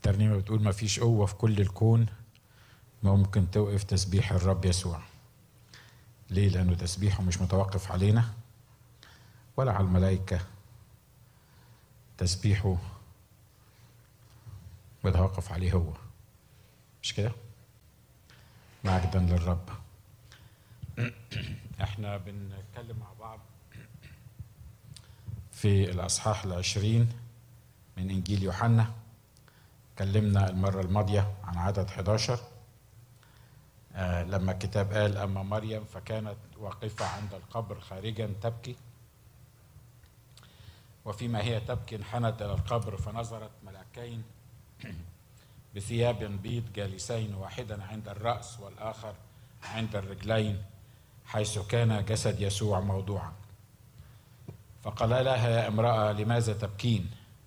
الترنيمة بتقول ما فيش قوة في كل الكون ممكن توقف تسبيح الرب يسوع ليه لأنه تسبيحه مش متوقف علينا ولا على الملائكة تسبيحه متوقف عليه هو مش كده مجدا للرب احنا بنتكلم مع بعض في الأصحاح العشرين من إنجيل يوحنا اتكلمنا المرة الماضية عن عدد 11 آه لما الكتاب قال أما مريم فكانت واقفة عند القبر خارجا تبكي وفيما هي تبكي انحنت إلى القبر فنظرت ملكين بثياب بيض جالسين واحدا عند الرأس والآخر عند الرجلين حيث كان جسد يسوع موضوعا فقال لها يا امرأة لماذا تبكين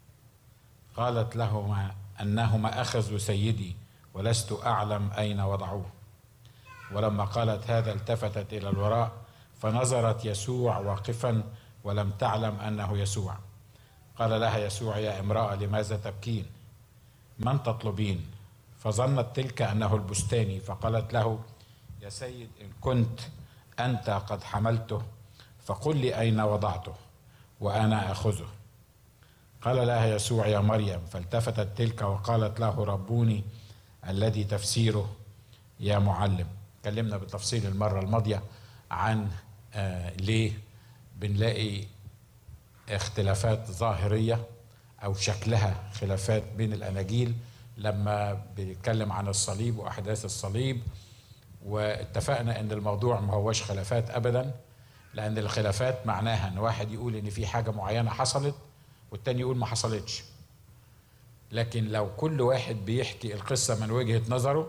قالت لهما أنهما أخذوا سيدي ولست أعلم أين وضعوه ولما قالت هذا التفتت إلى الوراء فنظرت يسوع واقفا ولم تعلم أنه يسوع قال لها يسوع يا امرأة لماذا تبكين من تطلبين فظنت تلك أنه البستاني فقالت له يا سيد إن كنت أنت قد حملته فقل لي أين وضعته وأنا أخذه قال لها يسوع يا مريم فالتفتت تلك وقالت له ربوني الذي تفسيره يا معلم اتكلمنا بالتفصيل المرة الماضية عن آه ليه بنلاقي اختلافات ظاهرية أو شكلها خلافات بين الأناجيل لما بنتكلم عن الصليب وأحداث الصليب واتفقنا ان الموضوع ما هوش خلافات ابدا لان الخلافات معناها ان واحد يقول ان في حاجه معينه حصلت والتاني يقول ما حصلتش لكن لو كل واحد بيحكي القصه من وجهه نظره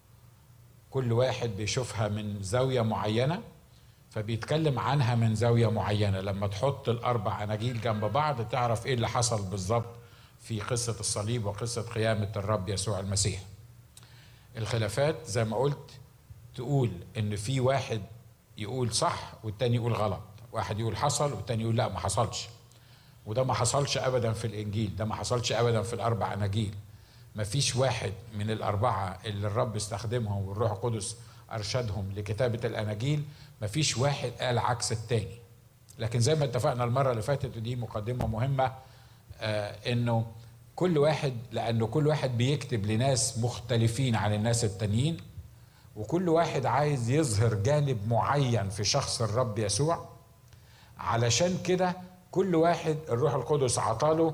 كل واحد بيشوفها من زاويه معينه فبيتكلم عنها من زاويه معينه لما تحط الاربع اناجيل جنب بعض تعرف ايه اللي حصل بالظبط في قصه الصليب وقصه قيامه الرب يسوع المسيح الخلافات زي ما قلت تقول ان في واحد يقول صح والتاني يقول غلط واحد يقول حصل والتاني يقول لا ما حصلش وده ما حصلش ابدا في الانجيل ده ما حصلش ابدا في الاربع اناجيل ما فيش واحد من الاربعه اللي الرب استخدمهم والروح القدس ارشدهم لكتابه الاناجيل ما فيش واحد قال عكس التاني لكن زي ما اتفقنا المره اللي فاتت ودي مقدمه مهمه آه انه كل واحد لانه كل واحد بيكتب لناس مختلفين عن الناس التانيين وكل واحد عايز يظهر جانب معين في شخص الرب يسوع علشان كده كل واحد الروح القدس عطاله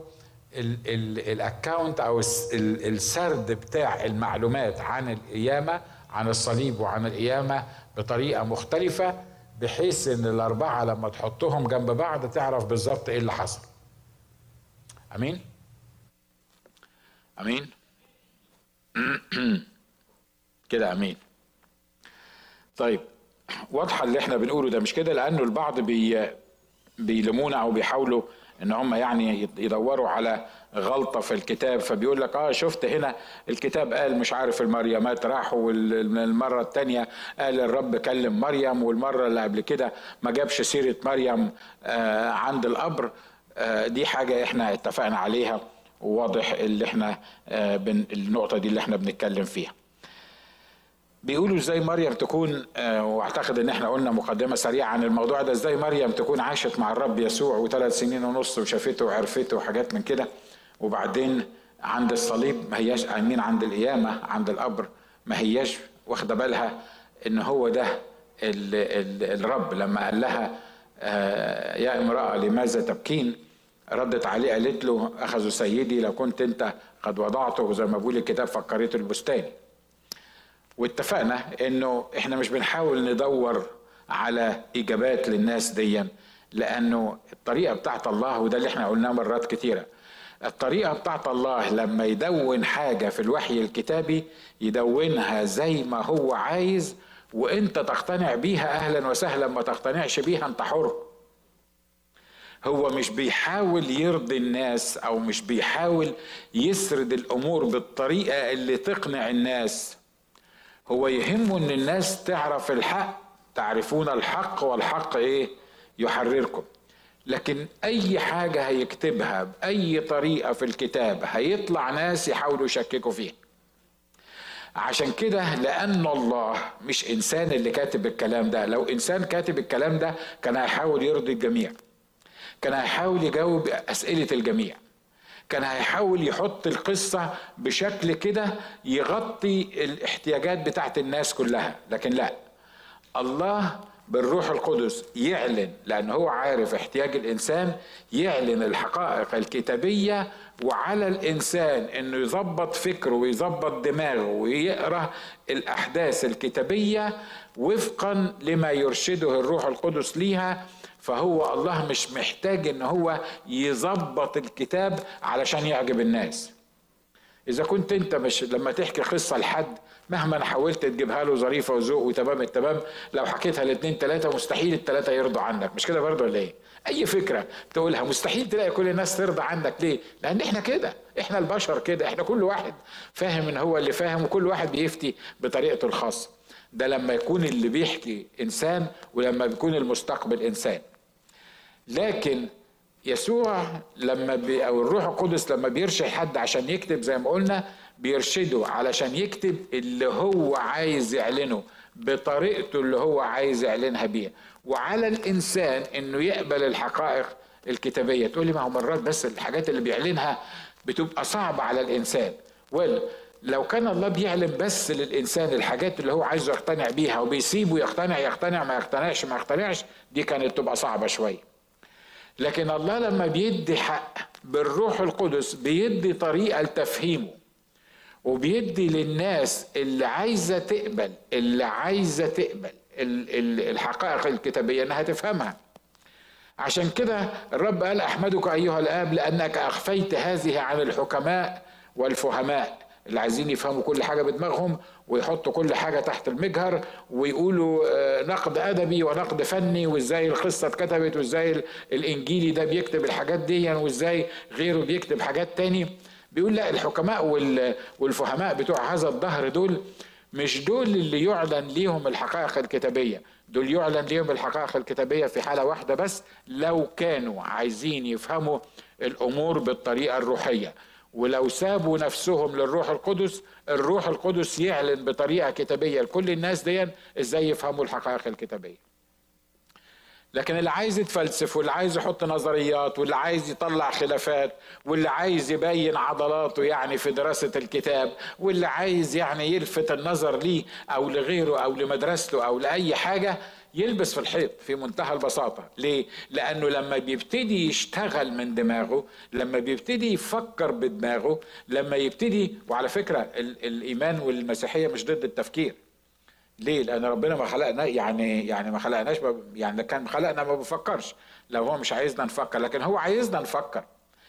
الاكونت او السرد بتاع المعلومات عن القيامه عن الصليب وعن القيامه بطريقه مختلفه بحيث ان الاربعه لما تحطهم جنب بعض تعرف بالظبط ايه اللي حصل امين امين كده امين طيب واضحه اللي احنا بنقوله ده مش كده لانه البعض بي بيلمونا او بيحاولوا ان هم يعني يدوروا على غلطه في الكتاب فبيقول لك اه شفت هنا الكتاب قال مش عارف المريمات راحوا والمره الثانيه قال الرب كلم مريم والمره اللي قبل كده ما جابش سيره مريم آه عند القبر آه دي حاجه احنا اتفقنا عليها وواضح اللي احنا آه بن النقطه دي اللي احنا بنتكلم فيها بيقولوا ازاي مريم تكون آه واعتقد ان احنا قلنا مقدمه سريعه عن الموضوع ده ازاي مريم تكون عاشت مع الرب يسوع وثلاث سنين ونص وشافته وعرفته وحاجات من كده وبعدين عند الصليب ما هياش امين عند القيامه عند القبر ما هياش واخده بالها ان هو ده ال ال الرب لما قال لها آه يا امراه لماذا تبكين ردت عليه قالت له اخذوا سيدي لو كنت انت قد وضعته زي ما بيقول الكتاب فكرته البستان واتفقنا انه احنا مش بنحاول ندور على اجابات للناس ديا لانه الطريقه بتاعت الله وده اللي احنا قلناه مرات كتيره الطريقه بتاعت الله لما يدون حاجه في الوحي الكتابي يدونها زي ما هو عايز وانت تقتنع بيها اهلا وسهلا ما تقتنعش بيها انت حر هو مش بيحاول يرضي الناس او مش بيحاول يسرد الامور بالطريقه اللي تقنع الناس هو يهمه ان الناس تعرف الحق تعرفون الحق والحق ايه يحرركم لكن اي حاجه هيكتبها باي طريقه في الكتاب هيطلع ناس يحاولوا يشككوا فيها عشان كده لان الله مش انسان اللي كاتب الكلام ده لو انسان كاتب الكلام ده كان هيحاول يرضي الجميع كان هيحاول يجاوب اسئله الجميع كان هيحاول يحط القصة بشكل كده يغطي الاحتياجات بتاعت الناس كلها لكن لا الله بالروح القدس يعلن لأنه هو عارف احتياج الإنسان يعلن الحقائق الكتابية وعلى الإنسان أنه يظبط فكره ويظبط دماغه ويقرأ الأحداث الكتابية وفقا لما يرشده الروح القدس ليها فهو الله مش محتاج ان هو يظبط الكتاب علشان يعجب الناس اذا كنت انت مش لما تحكي قصه لحد مهما حاولت تجيبها له ظريفه وذوق وتمام التمام لو حكيتها لاثنين ثلاثه مستحيل الثلاثه يرضوا عنك مش كده برضه ولا ايه؟ اي فكره تقولها مستحيل تلاقي كل الناس ترضى عنك ليه؟ لان احنا كده احنا البشر كده احنا كل واحد فاهم ان هو اللي فاهم وكل واحد بيفتي بطريقته الخاصه ده لما يكون اللي بيحكي انسان ولما بيكون المستقبل انسان لكن يسوع لما بي او الروح القدس لما بيرشد حد عشان يكتب زي ما قلنا بيرشده علشان يكتب اللي هو عايز يعلنه بطريقته اللي هو عايز يعلنها بيها وعلى الانسان انه يقبل الحقائق الكتابيه تقول لي ما هو مرات بس الحاجات اللي بيعلنها بتبقى صعبه على الانسان ولا لو كان الله بيعلم بس للانسان الحاجات اللي هو عايزه يقتنع بيها وبيسيبه يقتنع يقتنع ما يقتنعش ما يقتنعش دي كانت تبقى صعبه شويه لكن الله لما بيدي حق بالروح القدس بيدي طريقه لتفهيمه وبيدي للناس اللي عايزه تقبل اللي عايزه تقبل الحقائق الكتابيه انها تفهمها عشان كده الرب قال احمدك ايها الاب لانك اخفيت هذه عن الحكماء والفهماء اللي عايزين يفهموا كل حاجه بدماغهم ويحطوا كل حاجه تحت المجهر ويقولوا آه، نقد ادبي ونقد فني وازاي القصه اتكتبت وازاي الانجيلي ده بيكتب الحاجات دي يعني وازاي غيره بيكتب حاجات تاني بيقول لا الحكماء والفهماء بتوع هذا الظهر دول مش دول اللي يعلن ليهم الحقائق الكتابيه دول يعلن ليهم الحقائق الكتابيه في حاله واحده بس لو كانوا عايزين يفهموا الامور بالطريقه الروحيه ولو سابوا نفسهم للروح القدس الروح القدس يعلن بطريقه كتابيه لكل الناس دي ازاي يفهموا الحقائق الكتابيه لكن اللي عايز يتفلسف واللي عايز يحط نظريات واللي عايز يطلع خلافات واللي عايز يبين عضلاته يعني في دراسة الكتاب واللي عايز يعني يلفت النظر ليه أو لغيره أو لمدرسته أو لأي حاجة يلبس في الحيط في منتهى البساطة ليه؟ لأنه لما بيبتدي يشتغل من دماغه لما بيبتدي يفكر بدماغه لما يبتدي وعلى فكرة الإيمان والمسيحية مش ضد التفكير ليه؟ لأن ربنا ما خلقنا يعني يعني ما خلقناش يعني كان خلقنا ما بفكرش لو هو مش عايزنا نفكر لكن هو عايزنا نفكر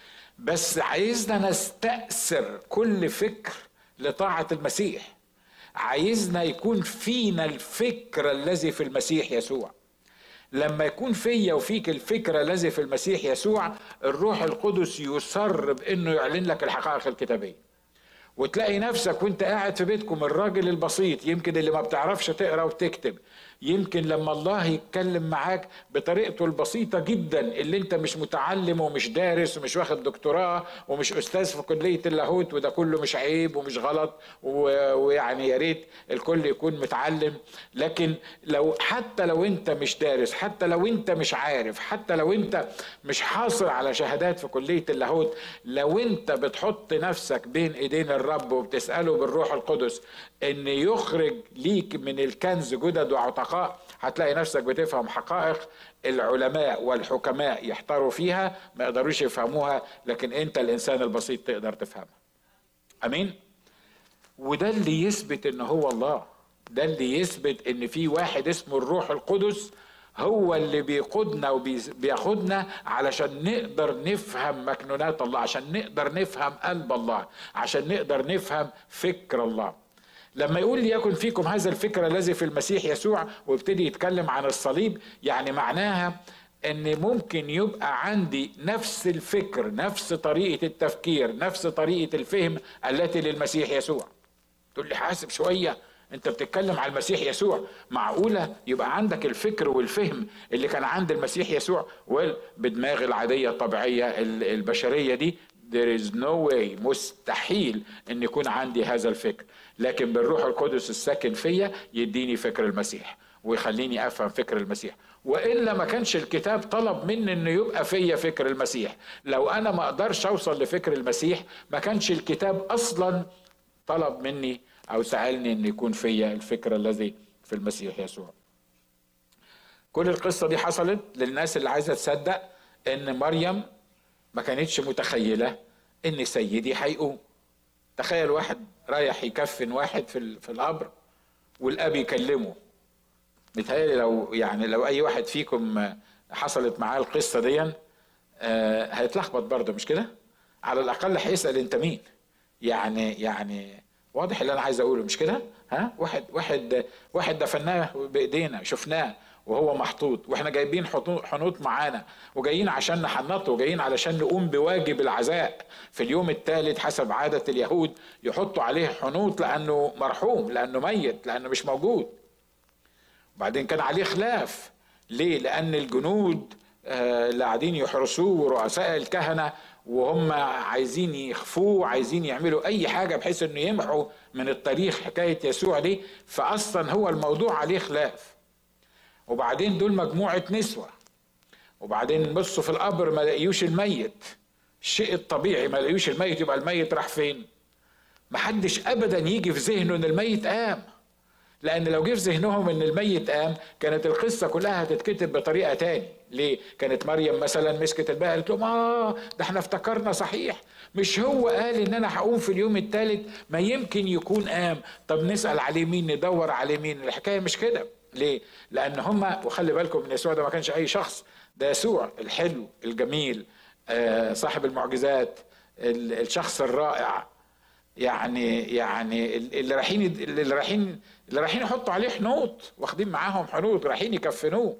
بس عايزنا نستأثر كل فكر لطاعة المسيح عايزنا يكون فينا الفكر الذي في المسيح يسوع لما يكون فيا وفيك الفكرة الذي في المسيح يسوع الروح القدس يصر بأنه يعلن لك الحقائق الكتابية وتلاقي نفسك وانت قاعد في بيتكم الراجل البسيط يمكن اللي ما بتعرفش تقرا وتكتب يمكن لما الله يتكلم معاك بطريقته البسيطة جدا اللي انت مش متعلم ومش دارس ومش واخد دكتوراه ومش استاذ في كلية اللاهوت وده كله مش عيب ومش غلط ويعني يا ريت الكل يكون متعلم لكن لو حتى لو انت مش دارس حتى لو انت مش عارف حتى لو انت مش حاصل على شهادات في كلية اللاهوت لو انت بتحط نفسك بين ايدين الرب وبتسأله بالروح القدس ان يخرج ليك من الكنز جدد وعتقاء هتلاقي نفسك بتفهم حقائق العلماء والحكماء يحتاروا فيها ما يقدروش يفهموها لكن انت الانسان البسيط تقدر تفهمها امين وده اللي يثبت ان هو الله ده اللي يثبت ان في واحد اسمه الروح القدس هو اللي بيقودنا وبياخدنا علشان نقدر نفهم مكنونات الله عشان نقدر نفهم قلب الله عشان نقدر نفهم فكر الله لما يقول ليكن فيكم هذا الفكر الذي في المسيح يسوع ويبتدي يتكلم عن الصليب يعني معناها ان ممكن يبقى عندي نفس الفكر نفس طريقه التفكير نفس طريقه الفهم التي للمسيح يسوع تقول لي حاسب شويه انت بتتكلم على المسيح يسوع معقولة يبقى عندك الفكر والفهم اللي كان عند المسيح يسوع بدماغ العادية الطبيعية البشرية دي there is no way مستحيل ان يكون عندي هذا الفكر لكن بالروح القدس الساكن فيا يديني فكر المسيح ويخليني افهم فكر المسيح والا ما كانش الكتاب طلب مني انه يبقى فيا فكر المسيح لو انا ما اقدرش اوصل لفكر المسيح ما كانش الكتاب اصلا طلب مني او سالني ان يكون فيا الفكر الذي في المسيح يسوع كل القصه دي حصلت للناس اللي عايزه تصدق ان مريم ما كانتش متخيله ان سيدي هيقوم تخيل واحد رايح يكفن واحد في في القبر والاب يكلمه متهيألي لو يعني لو اي واحد فيكم حصلت معاه القصه دي آه هيتلخبط برضه مش كده على الاقل هيسال انت مين يعني يعني واضح اللي انا عايز اقوله مش كده ها واحد واحد واحد دفناه بايدينا شفناه وهو محطوط واحنا جايبين حنوط معانا وجايين عشان نحنطه وجايين علشان نقوم بواجب العزاء في اليوم الثالث حسب عادة اليهود يحطوا عليه حنوط لأنه مرحوم لأنه ميت لأنه مش موجود وبعدين كان عليه خلاف ليه؟ لأن الجنود آه، اللي قاعدين يحرسوه ورؤساء الكهنة وهم عايزين يخفوه عايزين يعملوا أي حاجة بحيث إنه يمحوا من التاريخ حكاية يسوع دي فأصلا هو الموضوع عليه خلاف وبعدين دول مجموعة نسوة وبعدين بصوا في القبر ما لقيوش الميت الشيء الطبيعي ما لقيوش الميت يبقى الميت راح فين محدش ابدا يجي في ذهنه ان الميت قام لان لو جه في ذهنهم ان الميت قام كانت القصه كلها هتتكتب بطريقه تاني ليه كانت مريم مثلا مسكت الباقي قالت لهم اه ده احنا افتكرنا صحيح مش هو قال ان انا هقوم في اليوم الثالث ما يمكن يكون قام طب نسال عليه مين ندور عليه مين الحكايه مش كده ليه؟ لأن هم وخلي بالكم إن يسوع ده ما كانش أي شخص ده يسوع الحلو الجميل آه، صاحب المعجزات الشخص الرائع يعني يعني اللي رايحين اللي رايحين اللي رايحين يحطوا عليه حنوط واخدين معاهم حنوط رايحين يكفنوه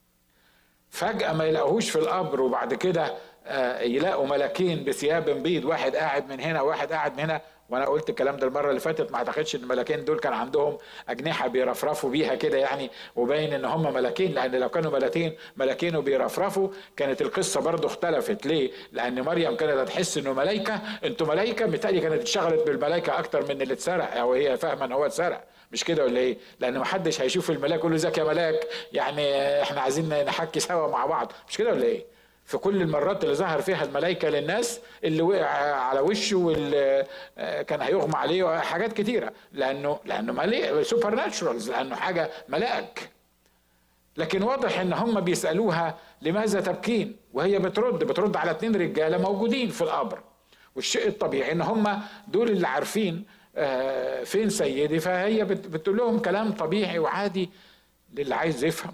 فجأة ما يلاقوهوش في القبر وبعد كده آه، يلاقوا ملاكين بثياب بيض واحد قاعد من هنا وواحد قاعد من هنا وانا قلت الكلام ده المره اللي فاتت ما اعتقدش ان الملاكين دول كان عندهم اجنحه بيرفرفوا بيها كده يعني وباين ان هم ملاكين لان لو كانوا ملاكين ملاكين وبيرفرفوا كانت القصه برضه اختلفت ليه؟ لان مريم كانت هتحس انه ملائكه انتوا ملائكه بالتالي كانت اتشغلت بالملائكه اكتر من اللي اتسرق او هي فاهمه ان هو اتسرق مش كده ولا ايه؟ لان ما حدش هيشوف الملاك يقول له ازيك يا ملاك يعني احنا عايزين نحكي سوا مع بعض مش كده ولا ايه؟ في كل المرات اللي ظهر فيها الملائكه للناس اللي وقع على وشه واللي آه، كان هيغمى عليه حاجات كتيره لانه لانه ملائكه سوبر ناتشرالز لانه حاجه ملاك لكن واضح ان هم بيسالوها لماذا تبكين وهي بترد بترد على اتنين رجاله موجودين في القبر والشيء الطبيعي ان هم دول اللي عارفين آه، فين سيدي فهي بتقول لهم كلام طبيعي وعادي للي عايز يفهم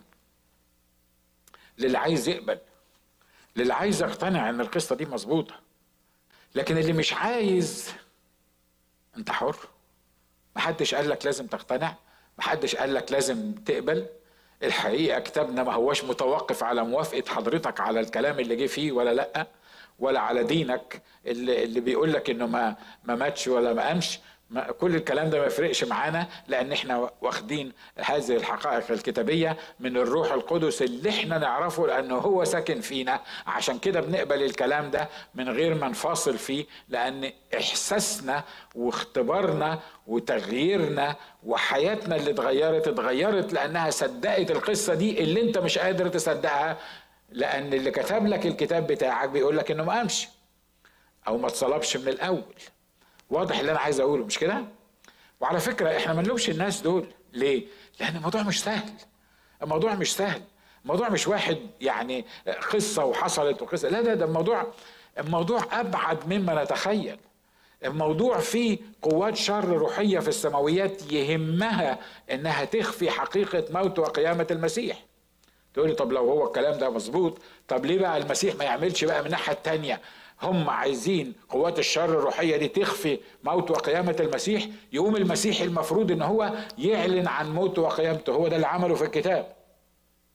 للي عايز يقبل للي عايز يقتنع ان القصه دي مظبوطه لكن اللي مش عايز انت حر محدش قال لك لازم تقتنع محدش قال لك لازم تقبل الحقيقه كتابنا ما هوش متوقف على موافقه حضرتك على الكلام اللي جه فيه ولا لا ولا على دينك اللي, اللي بيقول لك انه ما ما ماتش ولا ما قامش كل الكلام ده ما يفرقش معانا لان احنا واخدين هذه الحقائق الكتابيه من الروح القدس اللي احنا نعرفه لانه هو ساكن فينا عشان كده بنقبل الكلام ده من غير ما نفاصل فيه لان احساسنا واختبارنا وتغييرنا وحياتنا اللي اتغيرت اتغيرت لانها صدقت القصه دي اللي انت مش قادر تصدقها لان اللي كتب لك الكتاب بتاعك بيقول لك انه ما قامش او ما اتصلبش من الاول واضح اللي انا عايز اقوله مش كده وعلى فكره احنا ما نلومش الناس دول ليه لان الموضوع مش سهل الموضوع مش سهل الموضوع مش واحد يعني قصه وحصلت وقصه لا لا ده الموضوع الموضوع ابعد مما نتخيل الموضوع فيه قوات شر روحيه في السماويات يهمها انها تخفي حقيقه موت وقيامه المسيح تقول لي طب لو هو الكلام ده مظبوط طب ليه بقى المسيح ما يعملش بقى من الناحيه الثانيه هم عايزين قوات الشر الروحية دي تخفي موت وقيامة المسيح يقوم المسيح المفروض ان هو يعلن عن موت وقيامته هو ده اللي عمله في الكتاب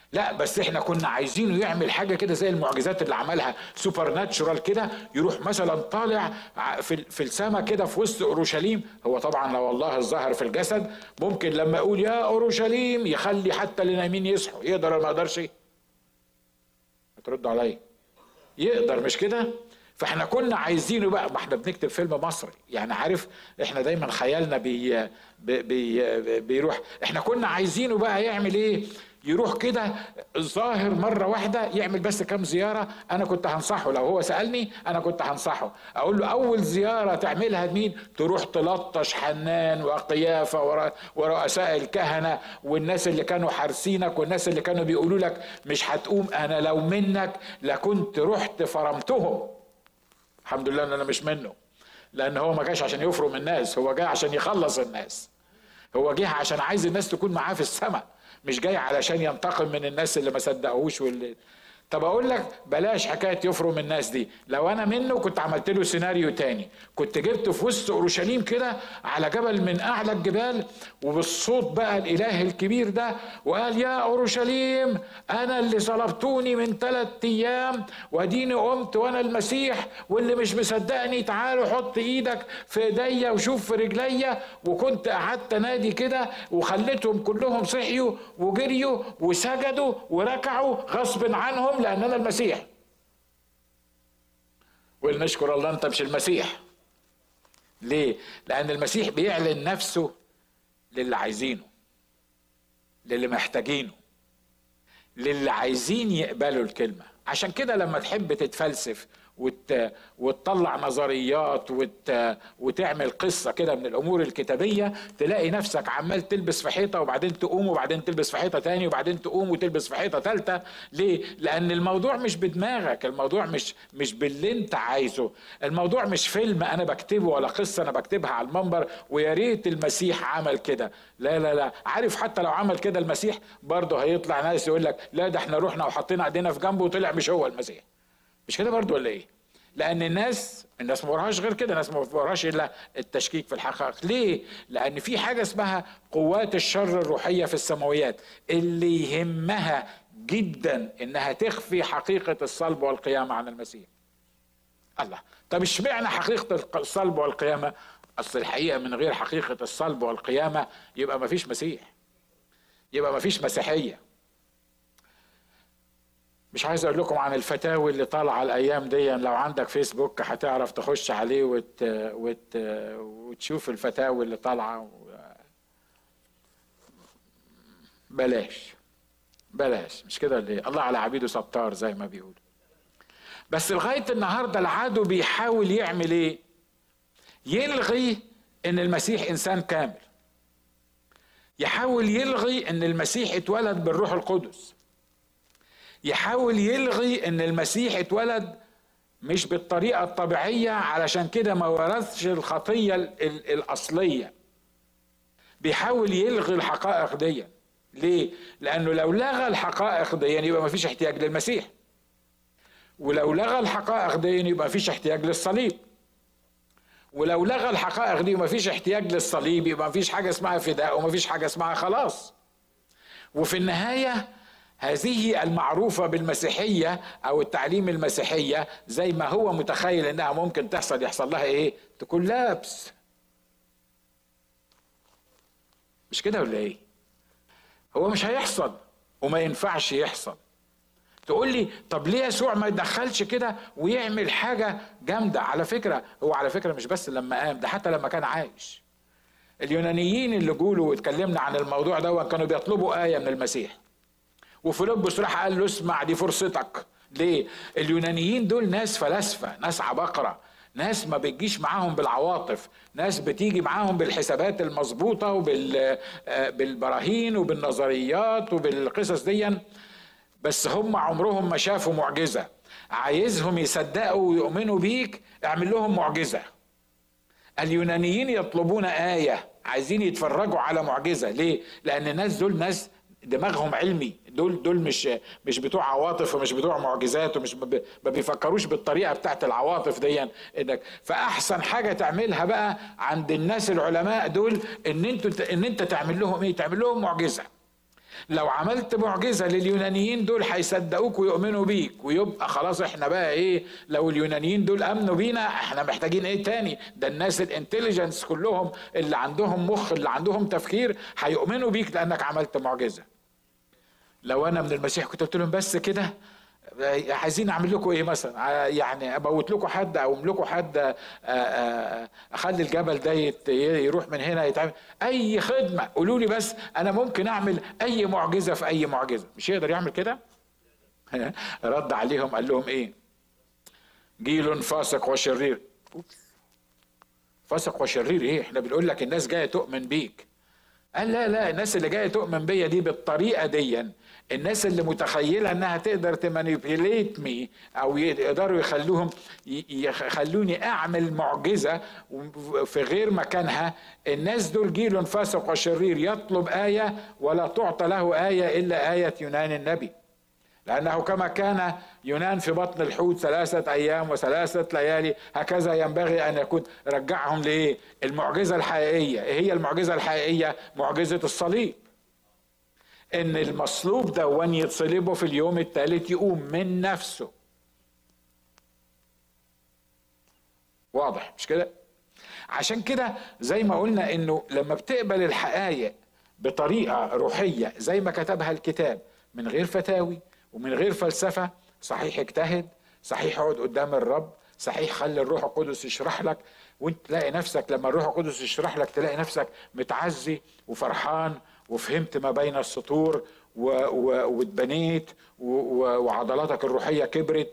لا بس احنا كنا عايزينه يعمل حاجه كده زي المعجزات اللي عملها سوبر ناتشورال كده يروح مثلا طالع في في السماء كده في وسط اورشليم هو طبعا لو الله الظاهر في الجسد ممكن لما يقول يا اورشليم يخلي حتى اللي نايمين يصحوا يقدر ولا ما يقدرش هتردوا عليا يقدر مش كده فاحنا كنا عايزينه بقى ما احنا بنكتب فيلم مصري يعني عارف احنا دايما خيالنا بي بي بيروح احنا كنا عايزينه بقى يعمل ايه يروح كده ظاهر مرة واحدة يعمل بس كام زيارة أنا كنت هنصحه لو هو سألني أنا كنت هنصحه أقول له أول زيارة تعملها لمين تروح تلطش حنان وقيافة ورؤساء الكهنة والناس اللي كانوا حارسينك والناس اللي كانوا بيقولوا لك مش هتقوم أنا لو منك لكنت رحت فرمتهم الحمد لله ان انا مش منه لان هو ما جاش عشان يفرم الناس هو جاي عشان يخلص الناس هو جه عشان عايز الناس تكون معاه في السماء مش جاي علشان ينتقم من الناس اللي ما صدقوش واللي طب اقول لك بلاش حكايه يفرم الناس دي لو انا منه كنت عملت له سيناريو تاني كنت جبته في وسط اورشليم كده على جبل من اعلى الجبال وبالصوت بقى الاله الكبير ده وقال يا اورشليم انا اللي صلبتوني من ثلاث ايام واديني قمت وانا المسيح واللي مش مصدقني تعالوا حط ايدك في ايديا وشوف في رجليا وكنت قعدت نادي كده وخليتهم كلهم صحيوا وجريوا وسجدوا وركعوا غصب عنهم لهم لأننا المسيح ولنشكر الله أنت مش المسيح ليه؟ لأن المسيح بيعلن نفسه للي عايزينه للي محتاجينه للي عايزين يقبلوا الكلمة عشان كده لما تحب تتفلسف وت... وتطلع نظريات وت... وتعمل قصة كده من الأمور الكتابية تلاقي نفسك عمال تلبس في حيطة وبعدين تقوم وبعدين تلبس في حيطة تاني وبعدين تقوم وتلبس في حيطة تالتة ليه؟ لأن الموضوع مش بدماغك الموضوع مش مش باللي أنت عايزه الموضوع مش فيلم أنا بكتبه ولا قصة أنا بكتبها على المنبر ويا ريت المسيح عمل كده لا لا لا عارف حتى لو عمل كده المسيح برضه هيطلع ناس يقول لك لا ده احنا رحنا وحطينا ايدينا في جنبه وطلع مش هو المسيح مش كده برضو ولا ايه لان الناس الناس ما وراهاش غير كده الناس ما وراهاش الا التشكيك في الحقائق ليه لان في حاجه اسمها قوات الشر الروحيه في السماويات اللي يهمها جدا انها تخفي حقيقه الصلب والقيامه عن المسيح الله طب اشمعنى حقيقه الصلب والقيامه اصل الحقيقه من غير حقيقه الصلب والقيامه يبقى ما فيش مسيح يبقى ما فيش مسيحيه مش عايز اقول لكم عن الفتاوي اللي طالعه الايام دي لو عندك فيسبوك هتعرف تخش عليه وت... وت... وتشوف الفتاوي اللي طالعه بلاش بلاش مش كده اللي الله على عبيده ستار زي ما بيقول بس لغايه النهارده العدو بيحاول يعمل ايه يلغي ان المسيح انسان كامل يحاول يلغي ان المسيح اتولد بالروح القدس يحاول يلغي ان المسيح اتولد مش بالطريقه الطبيعيه علشان كده ما ورثش الخطيه الاصليه بيحاول يلغي الحقائق دي ليه لانه لو لغى الحقائق دي يبقى ما فيش احتياج للمسيح ولو لغى الحقائق دي يبقى ما فيش احتياج للصليب ولو لغى الحقائق دي وما فيش احتياج للصليب يبقى ما فيش حاجه اسمها فداء وما فيش حاجه اسمها خلاص وفي النهايه هذه المعروفة بالمسيحية أو التعليم المسيحية زي ما هو متخيل إنها ممكن تحصل يحصل لها إيه؟ تكون لابس مش كده ولا إيه؟ هو مش هيحصل وما ينفعش يحصل تقول لي طب ليه يسوع ما يدخلش كده ويعمل حاجة جامدة على فكرة هو على فكرة مش بس لما قام ده حتى لما كان عايش اليونانيين اللي جولوا واتكلمنا عن الموضوع ده كانوا بيطلبوا آية من المسيح وفيلبس راح قال له اسمع دي فرصتك ليه اليونانيين دول ناس فلاسفه ناس عباقره ناس ما بتجيش معاهم بالعواطف ناس بتيجي معاهم بالحسابات المظبوطة وبالبراهين آه، وبالنظريات وبالقصص دي بس هم عمرهم ما شافوا معجزة عايزهم يصدقوا ويؤمنوا بيك اعمل لهم معجزة اليونانيين يطلبون آية عايزين يتفرجوا على معجزة ليه؟ لأن الناس دول ناس دماغهم علمي دول دول مش مش بتوع عواطف ومش بتوع معجزات ومش ما بيفكروش بالطريقه بتاعت العواطف دي انك فاحسن حاجه تعملها بقى عند الناس العلماء دول ان انت ان انت تعمل لهم ايه تعمل لهم معجزه لو عملت معجزه لليونانيين دول هيصدقوك ويؤمنوا بيك ويبقى خلاص احنا بقى ايه لو اليونانيين دول امنوا بينا احنا محتاجين ايه تاني ده الناس الانتليجنس كلهم اللي عندهم مخ اللي عندهم تفكير هيؤمنوا بيك لانك عملت معجزه لو انا من المسيح كنت قلت لهم بس كده عايزين اعمل لكم ايه مثلا يعني اموت لكم حد او لكم حد آه، آه، اخلي الجبل ده يروح من هنا يتعمل اي خدمه قولوا لي بس انا ممكن اعمل اي معجزه في اي معجزه مش يقدر يعمل كده رد عليهم قال لهم ايه جيل فاسق وشرير فاسق وشرير ايه احنا بنقول لك الناس جايه تؤمن بيك قال لا لا الناس اللي جايه تؤمن بيا دي بالطريقه دي الناس اللي متخيله انها تقدر تمانيبيليت مي او يقدروا يخلوهم يخلوني اعمل معجزه في غير مكانها الناس دول جيل فاسق وشرير يطلب ايه ولا تعطى له ايه الا ايه يونان النبي لأنه كما كان يونان في بطن الحوت ثلاثة أيام وثلاثة ليالي هكذا ينبغي أن يكون رجعهم لإيه؟ المعجزة الحقيقية إيه هي المعجزة الحقيقية؟ معجزة الصليب ان المصلوب ده وان يتصلبه في اليوم الثالث يقوم من نفسه واضح مش كده عشان كده زي ما قلنا انه لما بتقبل الحقائق بطريقه روحيه زي ما كتبها الكتاب من غير فتاوي ومن غير فلسفه صحيح اجتهد صحيح اقعد قدام الرب صحيح خلي الروح القدس يشرح لك وانت تلاقي نفسك لما الروح القدس يشرح لك تلاقي نفسك متعزي وفرحان وفهمت ما بين السطور واتبنيت وعضلاتك الروحيه كبرت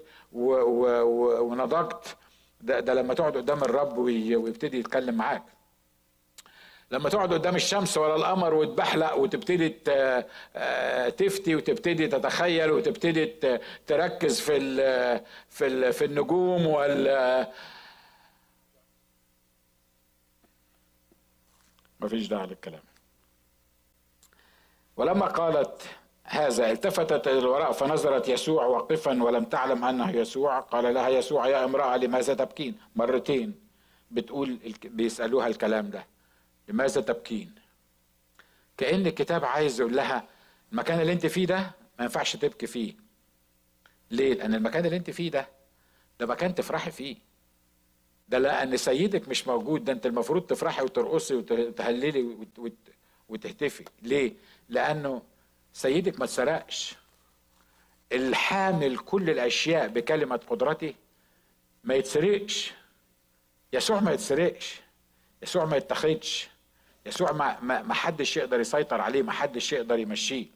ونضجت ده, ده لما تقعد قدام الرب ويبتدي يتكلم معاك لما تقعد قدام الشمس ولا القمر وتبحلق وتبتدي تفتي وتبتدي تتخيل وتبتدي تركز في ال في ال في النجوم وال مفيش داعي للكلام ولما قالت هذا التفتت الى الوراء فنظرت يسوع واقفا ولم تعلم انه يسوع قال لها يسوع يا امراه لماذا تبكين مرتين بتقول بيسالوها الكلام ده لماذا تبكين كان الكتاب عايز يقول لها المكان اللي انت فيه ده ما ينفعش تبكي فيه ليه لان المكان اللي انت فيه ده ده مكان تفرحي فيه ده لان سيدك مش موجود ده انت المفروض تفرحي وترقصي وتهللي وتهتفي ليه لانه سيدك ما اتسرقش الحامل كل الاشياء بكلمه قدرته ما يتسرقش يسوع ما يتسرقش يسوع ما يتخذش يسوع ما, ما, ما حدش يقدر يسيطر عليه ما حدش يقدر يمشيه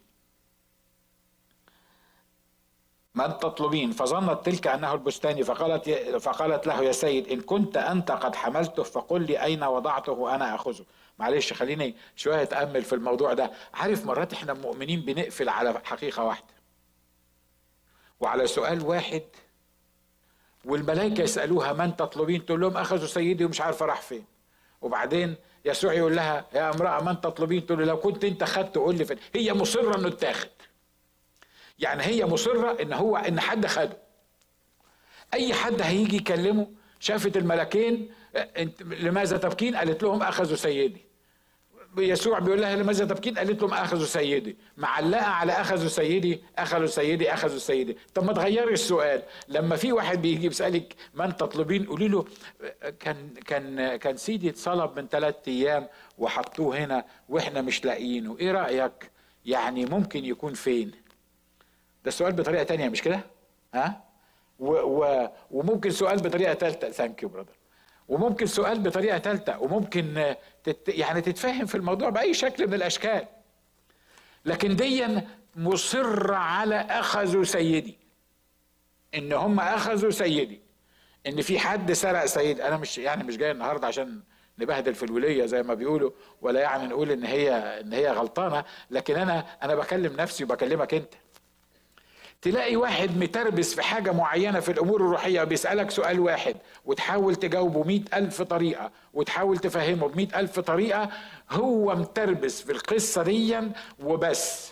من تطلبين فظنت تلك انه البستاني فقالت فقالت له يا سيد ان كنت انت قد حملته فقل لي اين وضعته وانا اخذه معلش خليني شويه اتامل في الموضوع ده عارف مرات احنا مؤمنين بنقفل على حقيقه واحده وعلى سؤال واحد والملائكه يسالوها من تطلبين تقول لهم اخذوا سيدي ومش عارفه راح فين وبعدين يسوع يقول لها يا امراه من تطلبين تقول له لو كنت انت خدت قول لي فين هي مصره انه اتاخد يعني هي مصره ان هو ان حد خده اي حد هيجي يكلمه شافت الملكين انت لماذا تبكين قالت لهم اخذوا سيدي يسوع بيقول لها لماذا تبكين قالت لهم اخذوا سيدي معلقه على اخذوا سيدي اخذوا سيدي اخذوا سيدي طب ما تغيري السؤال لما في واحد بيجي يسالك من تطلبين قولي له كان كان كان سيدي اتصلب من ثلاث ايام وحطوه هنا واحنا مش لاقيينه ايه رايك يعني ممكن يكون فين ده السؤال بطريقه تانية مش كده ها و و وممكن سؤال بطريقه ثالثه ثانك يو براذر وممكن سؤال بطريقه ثالثه وممكن تت يعني تتفهم في الموضوع باي شكل من الاشكال لكن ديا مصر على اخذوا سيدي ان هم اخذوا سيدي ان في حد سرق سيدي انا مش يعني مش جاي النهارده عشان نبهدل في الوليه زي ما بيقولوا ولا يعني نقول ان هي ان هي غلطانه لكن انا انا بكلم نفسي وبكلمك انت تلاقي واحد متربس في حاجة معينة في الأمور الروحية بيسألك سؤال واحد وتحاول تجاوبه مئة ألف طريقة وتحاول تفهمه بمئة ألف طريقة هو متربس في القصة دي وبس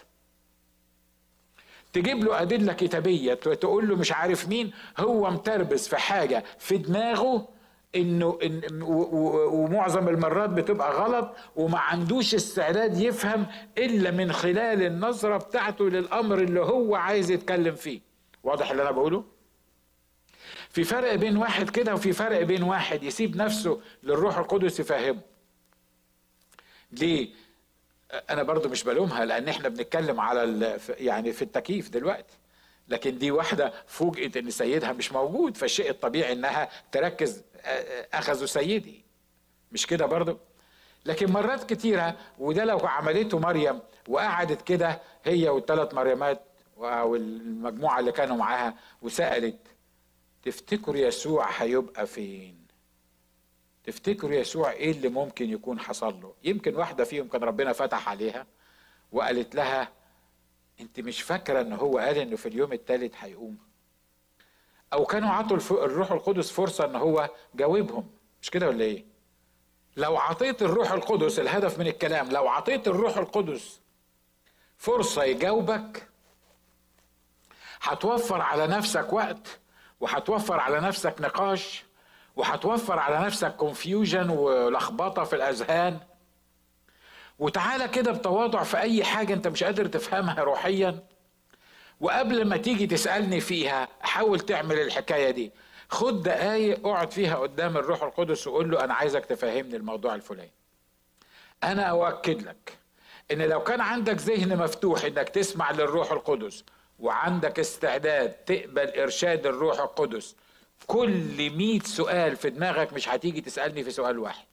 تجيب له أدلة كتابية تقول له مش عارف مين هو متربس في حاجة في دماغه انه إن ومعظم المرات بتبقى غلط وما عندوش استعداد يفهم الا من خلال النظره بتاعته للامر اللي هو عايز يتكلم فيه واضح اللي انا بقوله في فرق بين واحد كده وفي فرق بين واحد يسيب نفسه للروح القدس يفهمه ليه انا برضو مش بلومها لان احنا بنتكلم على يعني في التكييف دلوقتي لكن دي واحدة فوجئت ان سيدها مش موجود فالشيء الطبيعي انها تركز اخذوا سيدي مش كده برضو لكن مرات كتيرة وده لو عملته مريم وقعدت كده هي والثلاث مريمات او المجموعة اللي كانوا معاها وسألت تفتكر يسوع هيبقى فين تفتكر يسوع ايه اللي ممكن يكون حصل له يمكن واحدة فيهم كان ربنا فتح عليها وقالت لها انت مش فاكره ان هو قال انه في اليوم الثالث هيقوم او كانوا عطوا الروح القدس فرصه ان هو جاوبهم مش كده ولا ايه لو عطيت الروح القدس الهدف من الكلام لو عطيت الروح القدس فرصه يجاوبك هتوفر على نفسك وقت وهتوفر على نفسك نقاش وهتوفر على نفسك كونفيوجن ولخبطه في الاذهان وتعالى كده بتواضع في اي حاجه انت مش قادر تفهمها روحيا وقبل ما تيجي تسالني فيها حاول تعمل الحكايه دي خد دقايق اقعد فيها قدام الروح القدس وقول له انا عايزك تفهمني الموضوع الفلاني انا اؤكد لك ان لو كان عندك ذهن مفتوح انك تسمع للروح القدس وعندك استعداد تقبل ارشاد الروح القدس كل مئة سؤال في دماغك مش هتيجي تسألني في سؤال واحد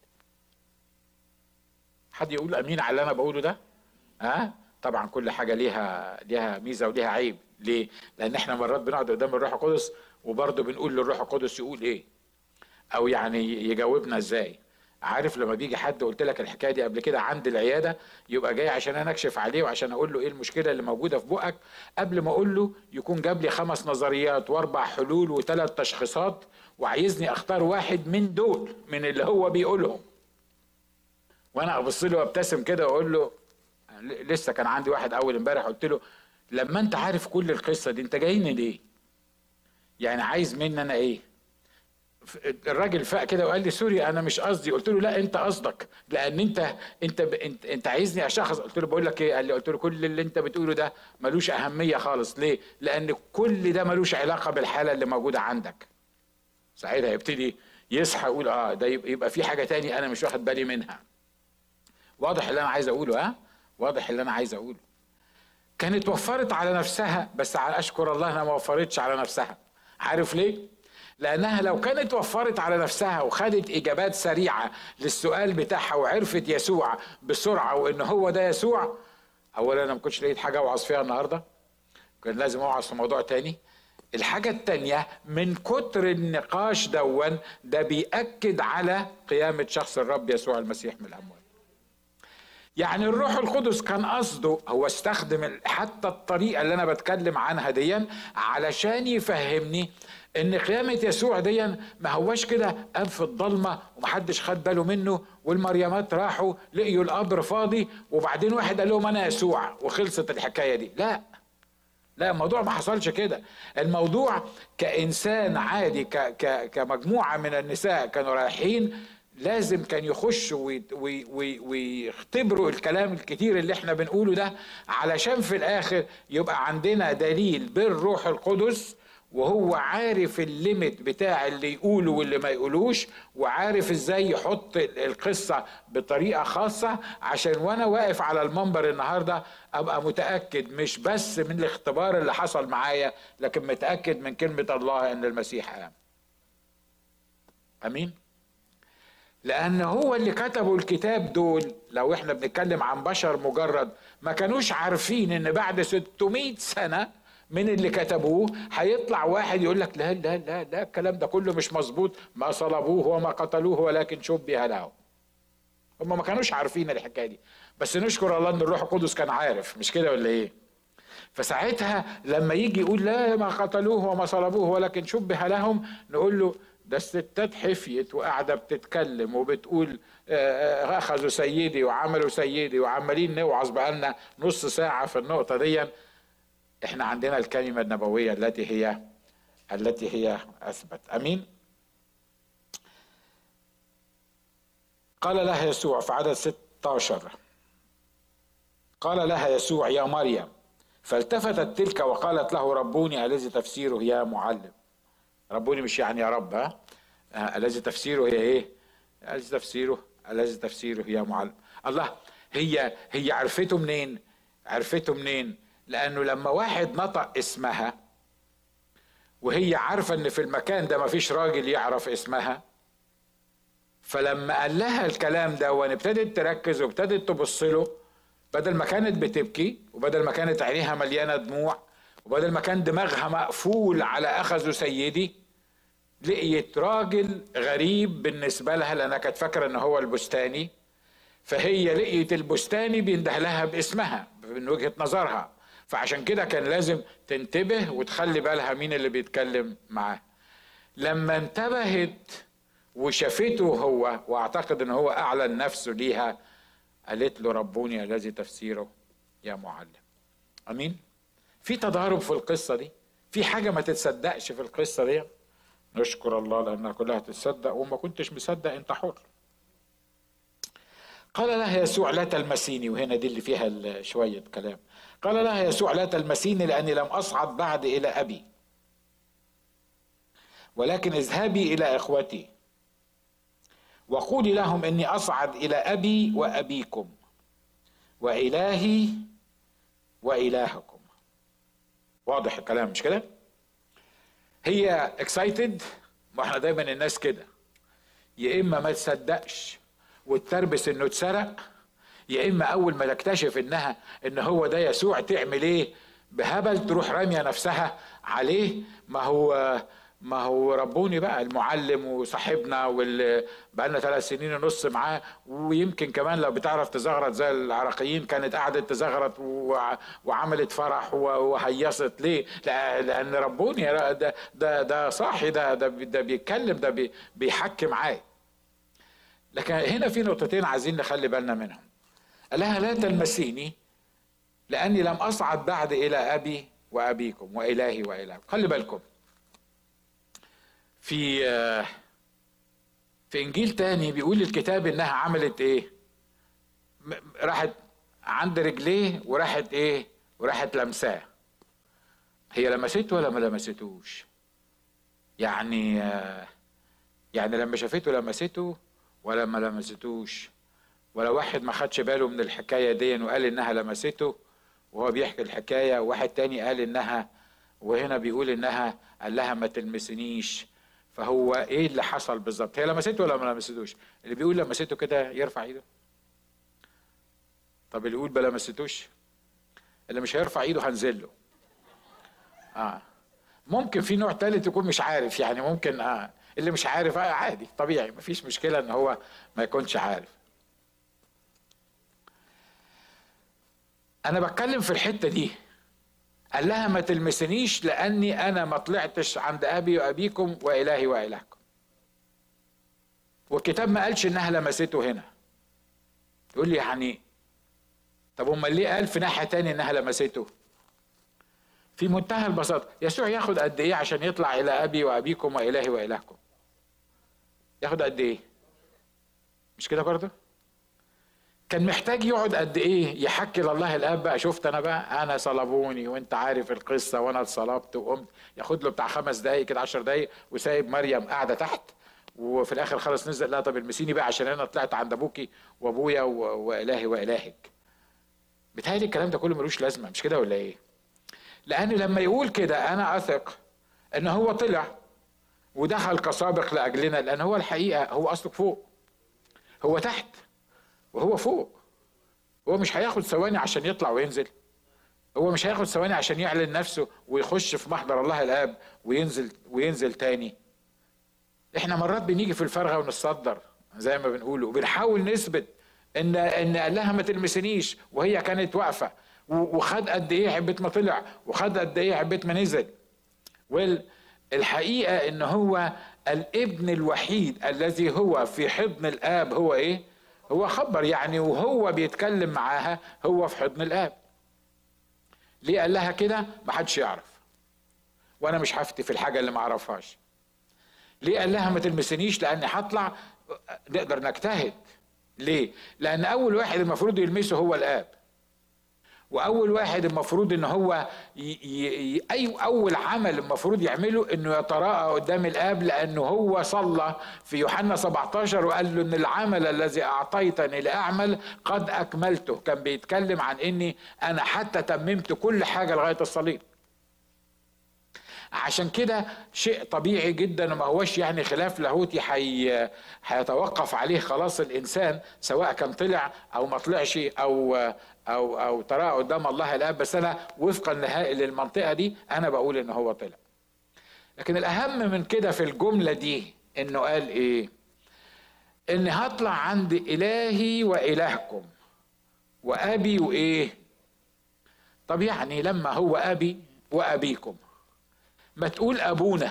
حد يقول امين على اللي انا بقوله ده ها أه؟ طبعا كل حاجه ليها ليها ميزه وليها عيب ليه لان احنا مرات بنقعد قدام الروح القدس وبرضه بنقول للروح القدس يقول ايه او يعني يجاوبنا ازاي عارف لما بيجي حد قلت لك الحكايه دي قبل كده عند العياده يبقى جاي عشان انا اكشف عليه وعشان اقول له ايه المشكله اللي موجوده في بقك قبل ما اقول له يكون جاب لي خمس نظريات واربع حلول وثلاث تشخيصات وعايزني اختار واحد من دول من اللي هو بيقولهم وانا ابص له وابتسم كده واقول له لسه كان عندي واحد اول امبارح قلت له لما انت عارف كل القصه دي انت جايني ليه؟ يعني عايز مني انا ايه؟ الراجل فاق كده وقال لي سوري انا مش قصدي قلت له لا انت قصدك لان انت انت انت, انت عايزني اشخص قلت له بقول لك ايه قال لي قلت له كل اللي انت بتقوله ده ملوش اهميه خالص ليه لان كل ده ملوش علاقه بالحاله اللي موجوده عندك ساعتها يبتدي يصحى يقول اه ده يبقى في حاجه تاني انا مش واخد بالي منها واضح اللي انا عايز اقوله ها واضح اللي انا عايز اقوله كانت وفرت على نفسها بس على اشكر الله انها ما وفرتش على نفسها عارف ليه لانها لو كانت وفرت على نفسها وخدت اجابات سريعه للسؤال بتاعها وعرفت يسوع بسرعه وان هو ده يسوع اولا انا ما كنتش لقيت حاجه اوعظ فيها النهارده كان لازم اوعظ في موضوع تاني الحاجة التانية من كتر النقاش دون ده بيأكد على قيامة شخص الرب يسوع المسيح من الأموات يعني الروح القدس كان قصده هو استخدم حتى الطريقه اللي انا بتكلم عنها ديا علشان يفهمني ان قيامه يسوع ديا ما هواش كده قام في الضلمه ومحدش خد باله منه والمريمات راحوا لقيوا القبر فاضي وبعدين واحد قال لهم انا يسوع وخلصت الحكايه دي لا لا الموضوع ما حصلش كده الموضوع كانسان عادي ك ك كمجموعه من النساء كانوا رايحين لازم كان يخشوا ويختبروا الكلام الكتير اللي احنا بنقوله ده علشان في الاخر يبقى عندنا دليل بالروح القدس وهو عارف الليمت بتاع اللي يقوله واللي ما يقولوش وعارف ازاي يحط القصة بطريقة خاصة عشان وانا واقف على المنبر النهاردة ابقى متأكد مش بس من الاختبار اللي حصل معايا لكن متأكد من كلمة الله ان المسيح قام امين لان هو اللي كتبوا الكتاب دول لو احنا بنتكلم عن بشر مجرد ما كانوش عارفين ان بعد 600 سنه من اللي كتبوه هيطلع واحد يقول لك لا لا لا لا الكلام ده كله مش مظبوط ما صلبوه وما قتلوه ولكن شبه له هم ما كانوش عارفين الحكايه دي بس نشكر الله ان الروح القدس كان عارف مش كده ولا ايه فساعتها لما يجي يقول لا ما قتلوه وما صلبوه ولكن شبه لهم نقول له ده الستات حفيت وقاعدة بتتكلم وبتقول آه، آه، أخذوا سيدي وعملوا سيدي وعمالين نوعظ بقالنا نص ساعة في النقطة دي احنا عندنا الكلمة النبوية التي هي التي هي أثبت أمين قال لها يسوع في عدد 16 قال لها يسوع يا مريم فالتفتت تلك وقالت له ربوني الذي تفسيره يا معلم ربوني مش يعني يا رب ها آه، الذي تفسيره هي ايه الذي تفسيره الذي تفسيره يا معلم الله هي هي عرفته منين عرفته منين لانه لما واحد نطق اسمها وهي عارفه ان في المكان ده مفيش راجل يعرف اسمها فلما قال لها الكلام ده وان ابتدت تركز وابتدت تبص له بدل ما كانت بتبكي وبدل ما كانت عينيها مليانه دموع وبدل ما كان دماغها مقفول على اخذه سيدي لقيت راجل غريب بالنسبه لها لانها كانت فاكره ان هو البستاني فهي لقيت البستاني بينده لها باسمها من وجهه نظرها فعشان كده كان لازم تنتبه وتخلي بالها مين اللي بيتكلم معاه لما انتبهت وشافته هو واعتقد ان هو اعلن نفسه ليها قالت له ربوني الذي تفسيره يا معلم امين في تضارب في القصه دي في حاجه ما تتصدقش في القصه دي نشكر الله لانها كلها تتصدق وما كنتش مصدق انت حر قال لها يسوع لا تلمسيني وهنا دي اللي فيها شويه كلام قال لها يسوع لا تلمسيني لاني لم اصعد بعد الى ابي ولكن اذهبي الى اخوتي وقولي لهم اني اصعد الى ابي وابيكم والهي والهكم واضح الكلام مش كده هي اكسايتد ما احنا دايما الناس كده يا اما ما تصدقش وتربس انه اتسرق يا اما اول ما تكتشف انها ان هو ده يسوع تعمل ايه بهبل تروح راميه نفسها عليه ما هو ما هو ربوني بقى المعلم وصاحبنا واللي بقى لنا ثلاث سنين ونص معاه ويمكن كمان لو بتعرف تزغرط زي العراقيين كانت قعدت تزغرط وعملت فرح وهيصت ليه؟ لان ربوني ده ده ده صاحي ده ده ده بيتكلم ده بيحكي معاه لكن هنا في نقطتين عايزين نخلي بالنا منهم قال لها لا تلمسيني لاني لم اصعد بعد الى ابي وابيكم والهي والهكم خلي بالكم في في انجيل تاني بيقول الكتاب انها عملت ايه راحت عند رجليه وراحت ايه وراحت لمساه هي لمسته ولا ما لمستوش يعني يعني لما شافته لمسته ولا ما لمستوش ولا واحد ما خدش باله من الحكايه دي وقال انها لمسته وهو بيحكي الحكايه وواحد تاني قال انها وهنا بيقول انها قال لها ما تلمسنيش فهو ايه اللي حصل بالظبط هي لمسته ولا ما لمستوش اللي بيقول لمسته كده يرفع ايده طب اللي يقول ما لمستوش اللي مش هيرفع ايده هنزل له اه ممكن في نوع تالت يكون مش عارف يعني ممكن اه اللي مش عارف آه عادي طبيعي مفيش مشكله ان هو ما يكونش عارف انا بتكلم في الحته دي قال لها ما تلمسنيش لاني انا ما طلعتش عند ابي وابيكم والهي والهكم والكتاب ما قالش انها لمسته هنا يقول لي يعني طب امال ليه قال في ناحيه تاني انها لمسته في منتهى البساطه يسوع ياخد قد ايه عشان يطلع الى ابي وابيكم والهي والهكم ياخد قد ايه مش كده برضه كان محتاج يقعد قد ايه يحكي لله الاب بقى شفت انا بقى انا صلبوني وانت عارف القصه وانا اتصلبت وقمت ياخد له بتاع خمس دقايق كده عشر دقايق وسايب مريم قاعده تحت وفي الاخر خلاص نزل لا طب المسيني بقى عشان انا طلعت عند ابوكي وابويا والهي والهك بتهيألي الكلام ده كله ملوش لازمه مش كده ولا ايه؟ لان لما يقول كده انا اثق ان هو طلع ودخل كسابق لاجلنا لان هو الحقيقه هو اصله فوق هو تحت وهو فوق هو مش هياخد ثواني عشان يطلع وينزل هو مش هياخد ثواني عشان يعلن نفسه ويخش في محضر الله الاب وينزل وينزل تاني احنا مرات بنيجي في الفرغه ونتصدر زي ما بنقول وبنحاول نثبت ان ان قال لها ما تلمسنيش وهي كانت واقفه وخد قد ايه عبيت ما طلع وخد قد ايه عبيت ما نزل والحقيقه ان هو الابن الوحيد الذي هو في حضن الاب هو ايه هو خبر يعني وهو بيتكلم معاها هو في حضن الاب ليه قال لها كده ما حدش يعرف وانا مش هفتي في الحاجه اللي ما اعرفهاش ليه قال لها ما تلمسنيش لاني هطلع نقدر نجتهد ليه لان اول واحد المفروض يلمسه هو الاب واول واحد المفروض ان هو ي... ي... اي اول عمل المفروض يعمله انه يتراءى قدام الاب لانه هو صلى في يوحنا 17 وقال له ان العمل الذي اعطيتني لاعمل قد اكملته كان بيتكلم عن اني انا حتى تممت كل حاجه لغايه الصليب عشان كده شيء طبيعي جدا وما هوش يعني خلاف لاهوتي حي هيتوقف عليه خلاص الانسان سواء كان طلع او ما طلعش او او او ترى قدام الله الاب بس انا وفقا للمنطقه دي انا بقول ان هو طلع لكن الاهم من كده في الجمله دي انه قال ايه ان هطلع عند الهي والهكم وابي وايه طب يعني لما هو ابي وابيكم ما تقول ابونا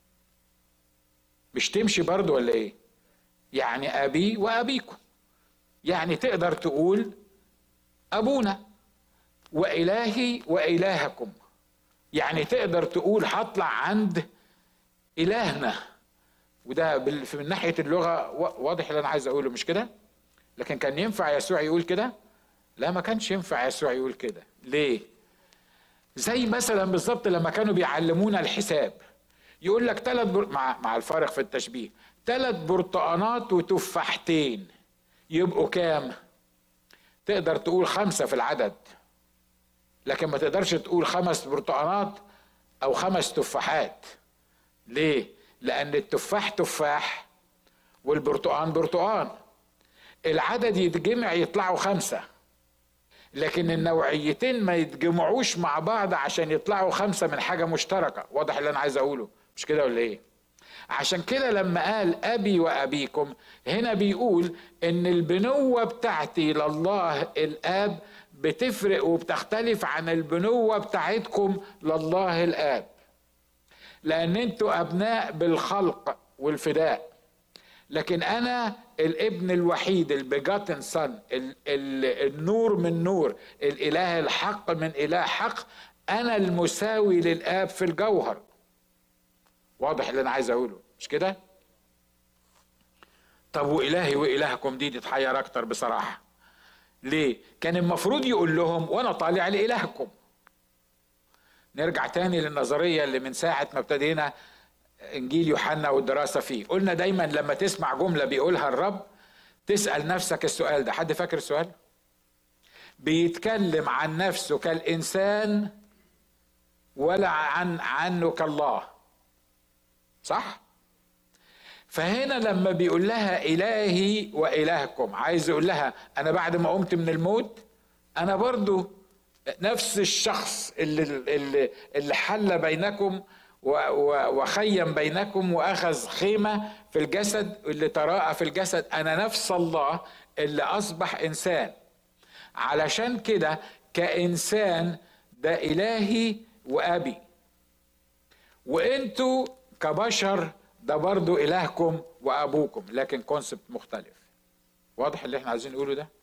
مش تمشي برضو ولا ايه يعني ابي وابيكم يعني تقدر تقول ابونا والهي والهكم يعني تقدر تقول هطلع عند الهنا وده من ناحيه اللغه واضح اللي انا عايز اقوله مش كده لكن كان ينفع يسوع يقول كده لا ما كانش ينفع يسوع يقول كده ليه زي مثلا بالظبط لما كانوا بيعلمونا الحساب يقول لك ثلاث بر... مع مع الفارق في التشبيه ثلاث برتقانات وتفاحتين يبقوا كام تقدر تقول خمسة في العدد لكن ما تقدرش تقول خمس برتقانات أو خمس تفاحات ليه؟ لأن التفاح تفاح والبرتقان برتقان العدد يتجمع يطلعوا خمسة لكن النوعيتين ما يتجمعوش مع بعض عشان يطلعوا خمسة من حاجة مشتركة واضح اللي أنا عايز أقوله مش كده ولا إيه؟ عشان كده لما قال ابي وابيكم هنا بيقول ان البنوه بتاعتي لله الاب بتفرق وبتختلف عن البنوه بتاعتكم لله الاب لان انتوا ابناء بالخلق والفداء لكن انا الابن الوحيد البجاتن سن النور من نور الاله الحق من اله حق انا المساوي للاب في الجوهر واضح اللي انا عايز اقوله مش كده طب والهي والهكم دي تتحير اكتر بصراحه ليه كان المفروض يقول لهم وانا طالع لالهكم نرجع تاني للنظريه اللي من ساعه ما ابتدينا انجيل يوحنا والدراسه فيه قلنا دايما لما تسمع جمله بيقولها الرب تسال نفسك السؤال ده حد فاكر السؤال بيتكلم عن نفسه كالانسان ولا عن عنه كالله صح فهنا لما بيقول لها الهي والهكم عايز يقول لها انا بعد ما قمت من الموت انا برضو نفس الشخص اللي اللي, اللي حل بينكم وخيم بينكم واخذ خيمه في الجسد اللي تراءى في الجسد انا نفس الله اللي اصبح انسان علشان كده كانسان ده الهي وابي وانتوا كبشر ده برضو إلهكم وأبوكم لكن كونسبت مختلف واضح اللي احنا عايزين نقوله ده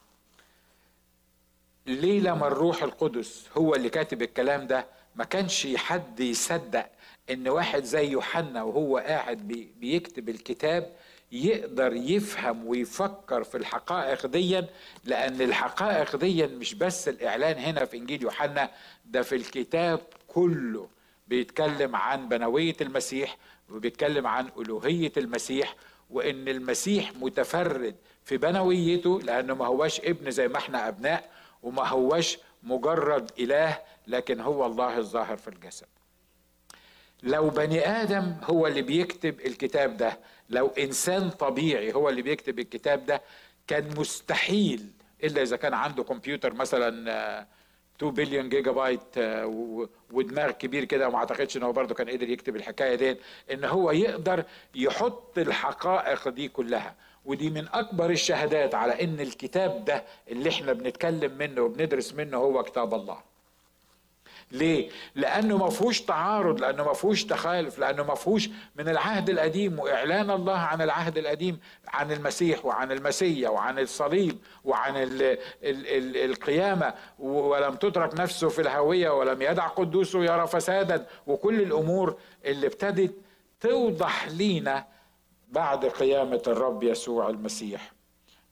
ليه لما الروح القدس هو اللي كاتب الكلام ده ما كانش حد يصدق ان واحد زي يوحنا وهو قاعد بيكتب الكتاب يقدر يفهم ويفكر في الحقائق ديا لان الحقائق ديا مش بس الاعلان هنا في انجيل يوحنا ده في الكتاب كله بيتكلم عن بنوية المسيح وبيتكلم عن ألوهية المسيح وإن المسيح متفرد في بنويته لأنه ما هوش ابن زي ما احنا أبناء وما هوش مجرد إله لكن هو الله الظاهر في الجسد لو بني آدم هو اللي بيكتب الكتاب ده لو إنسان طبيعي هو اللي بيكتب الكتاب ده كان مستحيل إلا إذا كان عنده كمبيوتر مثلا 2 بليون جيجا بايت ودماغ كبير كده وما اعتقدش ان هو برضه كان قدر يكتب الحكايه دي ان هو يقدر يحط الحقائق دي كلها ودي من اكبر الشهادات على ان الكتاب ده اللي احنا بنتكلم منه وبندرس منه هو كتاب الله ليه؟ لأنه ما فيهوش تعارض، لأنه ما فيهوش تخالف، لأنه ما فيهوش من العهد القديم وإعلان الله عن العهد القديم عن المسيح وعن المسيا وعن الصليب وعن ال ال ال القيامة ولم تترك نفسه في الهوية ولم يدع قدوسه يرى فسادا وكل الأمور اللي ابتدت توضح لينا بعد قيامة الرب يسوع المسيح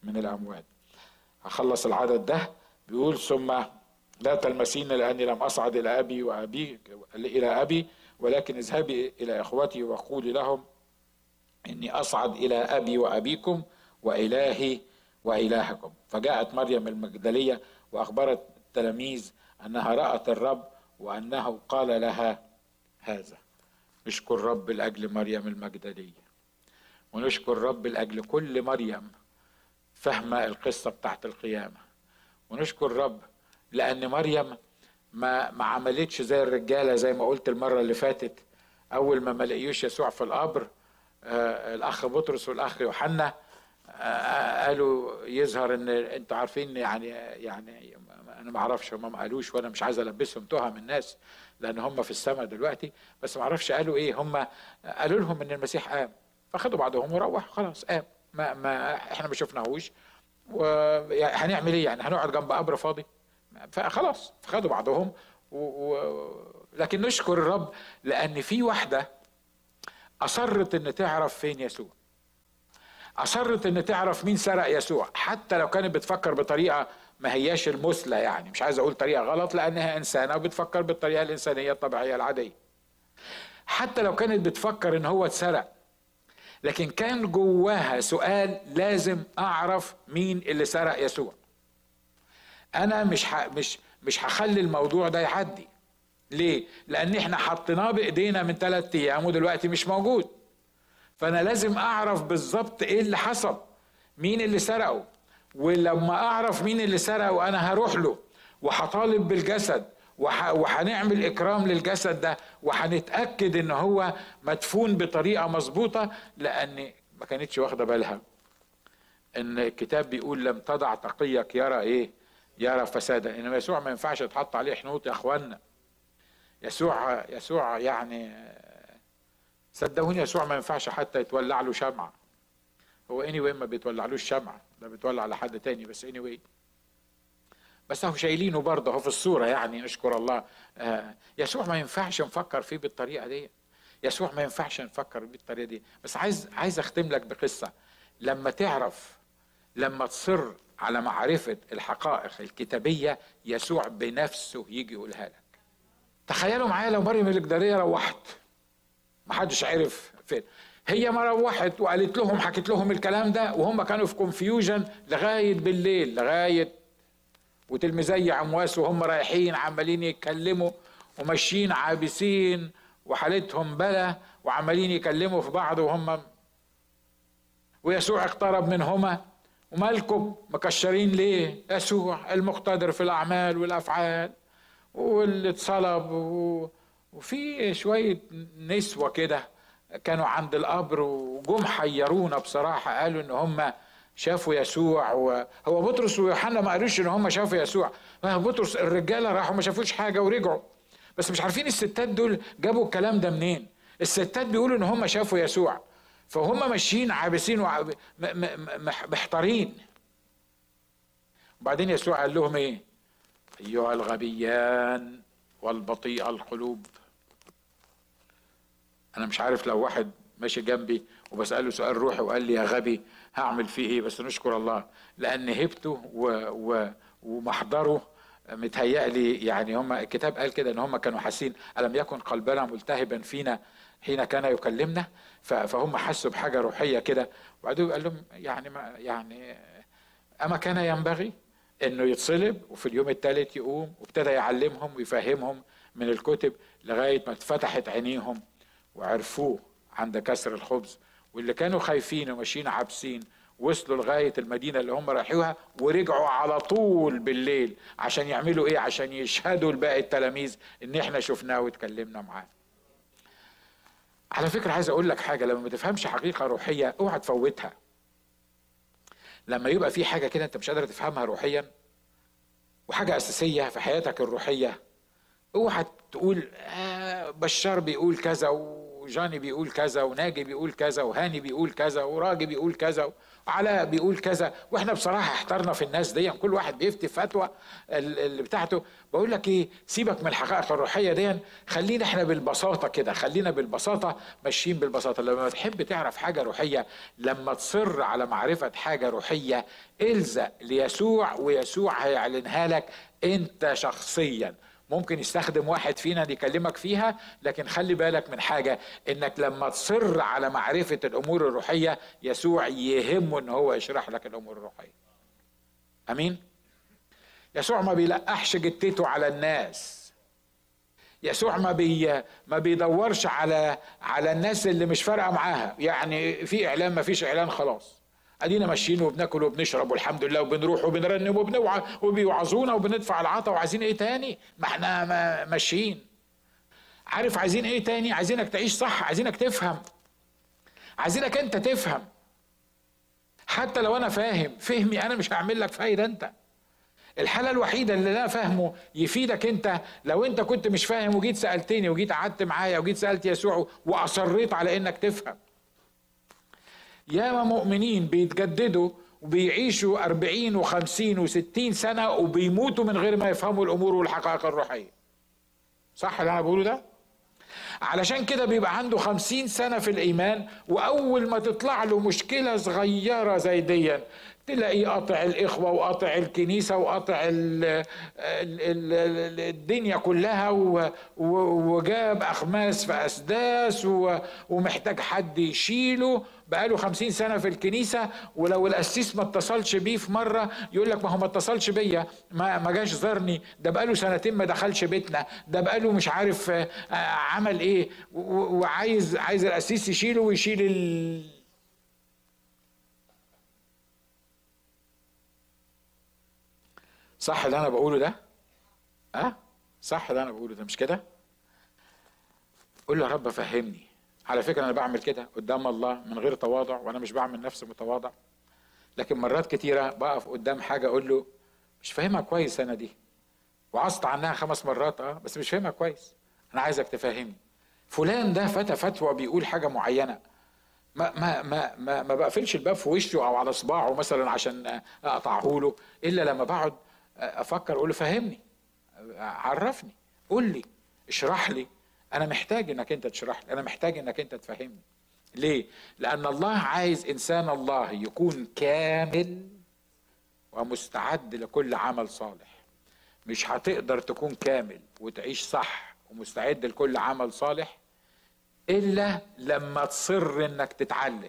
من الأموات هخلص العدد ده بيقول ثم لا تلمسين لأني لم أصعد إلى أبي وأبي إلى أبي ولكن اذهبي إلى إخوتي وقولي لهم إني أصعد إلى أبي وأبيكم وإلهي وإلهكم فجاءت مريم المجدلية وأخبرت التلاميذ أنها رأت الرب وأنه قال لها هذا نشكر رب لأجل مريم المجدلية ونشكر رب لأجل كل مريم فاهمة القصة بتاعت القيامة ونشكر رب لأن مريم ما ما عملتش زي الرجالة زي ما قلت المرة اللي فاتت أول ما ما لقيوش يسوع في القبر آه الأخ بطرس والأخ يوحنا آه قالوا يظهر ان انتوا عارفين يعني يعني انا ما اعرفش هم ما قالوش وانا مش عايز البسهم تهم الناس لان هم في السماء دلوقتي بس ما اعرفش قالوا ايه هم قالوا لهم ان المسيح قام فخدوا بعضهم وروح خلاص قام ما ما احنا ما شفناهوش وهنعمل ايه يعني هنقعد جنب قبر فاضي فخلاص فخدوا بعضهم و... و... لكن نشكر الرب لان في واحده اصرت ان تعرف فين يسوع اصرت ان تعرف مين سرق يسوع حتى لو كانت بتفكر بطريقه ما هياش المثلى يعني مش عايز اقول طريقه غلط لانها انسانه وبتفكر بالطريقه الانسانيه الطبيعيه العاديه حتى لو كانت بتفكر ان هو اتسرق لكن كان جواها سؤال لازم اعرف مين اللي سرق يسوع انا مش ح... مش مش هخلي الموضوع ده يعدي ليه لان احنا حطيناه بايدينا من ثلاثة ايام ودلوقتي مش موجود فانا لازم اعرف بالظبط ايه اللي حصل مين اللي سرقه ولما اعرف مين اللي سرقه انا هروح له وهطالب بالجسد وهنعمل اكرام للجسد ده وهنتاكد ان هو مدفون بطريقه مظبوطه لان ما كانتش واخده بالها ان الكتاب بيقول لم تضع تقيك يرى ايه يرى فسادا انما يسوع ما ينفعش يتحط عليه حنوط يا اخوانا يسوع يسوع يعني صدقوني يسوع ما ينفعش حتى يتولع له شمعه هو اني anyway ما بيتولعلوش شمعه ده بيتولع لحد تاني بس اني anyway بس اهو شايلينه برضه اهو في الصوره يعني نشكر الله آه يسوع ما ينفعش نفكر فيه بالطريقه دي يسوع ما ينفعش نفكر بيه بالطريقه دي بس عايز عايز اختم لك بقصه لما تعرف لما تصر على معرفه الحقائق الكتابيه يسوع بنفسه يجي يقولها لك تخيلوا معايا لو مريم الجداريه روحت ما حدش عرف فين هي ما روحت وقالت لهم حكت لهم الكلام ده وهم كانوا في كونفيوجن لغايه بالليل لغايه وتلميذي عمواس وهم رايحين عمالين يتكلموا وماشيين عابسين وحالتهم بلا وعمالين يكلموا في بعض وهم ويسوع اقترب منهما ومالكم مكشرين ليه يسوع المقتدر في الاعمال والافعال واللي اتصلب و... وفي شويه نسوه كده كانوا عند القبر وجم حيرونا بصراحه قالوا ان هم شافوا يسوع هو بطرس ويوحنا ما قالوش ان هم شافوا يسوع بطرس الرجاله راحوا ما شافوش حاجه ورجعوا بس مش عارفين الستات دول جابوا الكلام ده منين الستات بيقولوا ان هم شافوا يسوع فهم ماشيين عابسين محتارين وبعدين يسوع قال لهم ايه ايها الغبيان والبطيء القلوب انا مش عارف لو واحد ماشي جنبي وبساله سؤال روحي وقال لي يا غبي هعمل فيه ايه بس نشكر الله لان هبته و و ومحضره متهيألي يعني هم الكتاب قال كده ان هم كانوا حاسين الم يكن قلبنا ملتهبا فينا حين كان يكلمنا فهم حسوا بحاجه روحيه كده وبعدين قال لهم يعني ما يعني اما كان ينبغي انه يتصلب وفي اليوم الثالث يقوم وابتدى يعلمهم ويفهمهم من الكتب لغايه ما اتفتحت عينيهم وعرفوه عند كسر الخبز واللي كانوا خايفين وماشيين عابسين وصلوا لغاية المدينة اللي هم رايحوها ورجعوا على طول بالليل عشان يعملوا ايه عشان يشهدوا لباقي التلاميذ ان احنا شفناه واتكلمنا معاه على فكرة عايز اقول لك حاجة لما ما تفهمش حقيقة روحية اوعى تفوتها لما يبقى في حاجة كده انت مش قادر تفهمها روحيا وحاجة اساسية في حياتك الروحية اوعى تقول آه بشار بيقول كذا و وجاني بيقول كذا وناجي بيقول كذا وهاني بيقول كذا وراجي بيقول كذا علاء بيقول كذا واحنا بصراحه احترنا في الناس دي كل واحد بيفتي فتوى اللي بتاعته بقول لك ايه سيبك من الحقائق الروحيه دي خلينا احنا بالبساطه كده خلينا بالبساطه ماشيين بالبساطه لما تحب تعرف حاجه روحيه لما تصر على معرفه حاجه روحيه الزق ليسوع ويسوع هيعلنها لك انت شخصيا ممكن يستخدم واحد فينا يكلمك فيها لكن خلي بالك من حاجة انك لما تصر على معرفة الامور الروحية يسوع يهمه ان هو يشرح لك الامور الروحية امين يسوع ما بيلقحش جتته على الناس يسوع ما بي ما بيدورش على على الناس اللي مش فارقه معاها يعني في اعلان ما فيش اعلان خلاص ادينا ماشيين وبناكل وبنشرب والحمد لله وبنروح وبنرنم وبنوعى وبيوعظونا وبندفع العطا وعايزين ايه تاني ما احنا ماشيين عارف عايزين ايه تاني عايزينك تعيش صح عايزينك تفهم عايزينك انت تفهم حتى لو انا فاهم فهمي انا مش هعمل لك فايده انت الحاله الوحيده اللي انا فاهمه يفيدك انت لو انت كنت مش فاهم وجيت سالتني وجيت قعدت معايا وجيت سالت يسوع واصريت على انك تفهم ياما مؤمنين بيتجددوا وبيعيشوا أربعين وخمسين وستين سنة وبيموتوا من غير ما يفهموا الأمور والحقائق الروحية صح اللي أنا بقوله ده؟ علشان كده بيبقى عنده خمسين سنة في الإيمان وأول ما تطلع له مشكلة صغيرة زي دي تلاقيه قاطع الإخوة وقاطع الكنيسة وقاطع الدنيا كلها وجاب أخماس في أسداس ومحتاج حد يشيله بقاله خمسين سنة في الكنيسة ولو القسيس ما اتصلش بيه في مرة يقول لك ما هو ما اتصلش بيا ما ما جاش زارني ده بقاله سنتين ما دخلش بيتنا ده بقاله مش عارف عمل ايه وعايز عايز القسيس يشيله ويشيل ال صح اللي انا بقوله ده اه صح اللي انا بقوله ده مش كده قول له يا رب فهمني على فكره انا بعمل كده قدام الله من غير تواضع وانا مش بعمل نفسي متواضع لكن مرات كتيره بقف قدام حاجه اقول له مش فاهمها كويس انا دي وعصت عنها خمس مرات اه بس مش فاهمها كويس انا عايزك تفهمني فلان ده فتى فتوى بيقول حاجه معينه ما ما ما ما, ما بقفلش الباب في وشه او على صباعه مثلا عشان اقطعه له الا لما بقعد افكر اقول له فهمني عرفني قول لي اشرح لي انا محتاج انك انت تشرح لي انا محتاج انك انت تفهمني ليه لان الله عايز انسان الله يكون كامل ومستعد لكل عمل صالح مش هتقدر تكون كامل وتعيش صح ومستعد لكل عمل صالح الا لما تصر انك تتعلم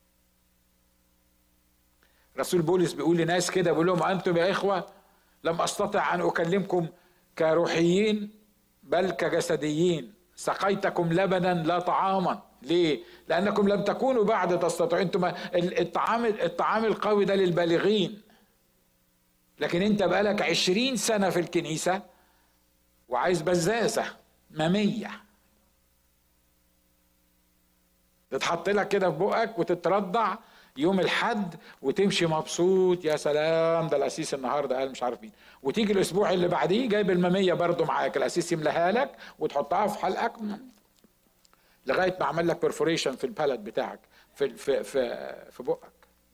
رسول بولس بيقول لناس كده بيقول لهم انتم يا اخوه لم استطع ان اكلمكم كروحيين بل كجسديين سقيتكم لبنا لا طعاما ليه؟ لأنكم لم تكونوا بعد تستطيعوا أنتم الطعام الطعام القوي ده للبالغين لكن أنت بقالك عشرين سنة في الكنيسة وعايز بزازة ممية تتحط لك كده في بقك وتترضع يوم الحد وتمشي مبسوط يا سلام ده الاسيس النهارده قال مش عارف مين وتيجي الاسبوع اللي بعديه جايب المميه برضه معاك الاسيس يملاها لك وتحطها في حلقك لغايه ما عمل لك برفوريشن في البلد بتاعك في في في في بقك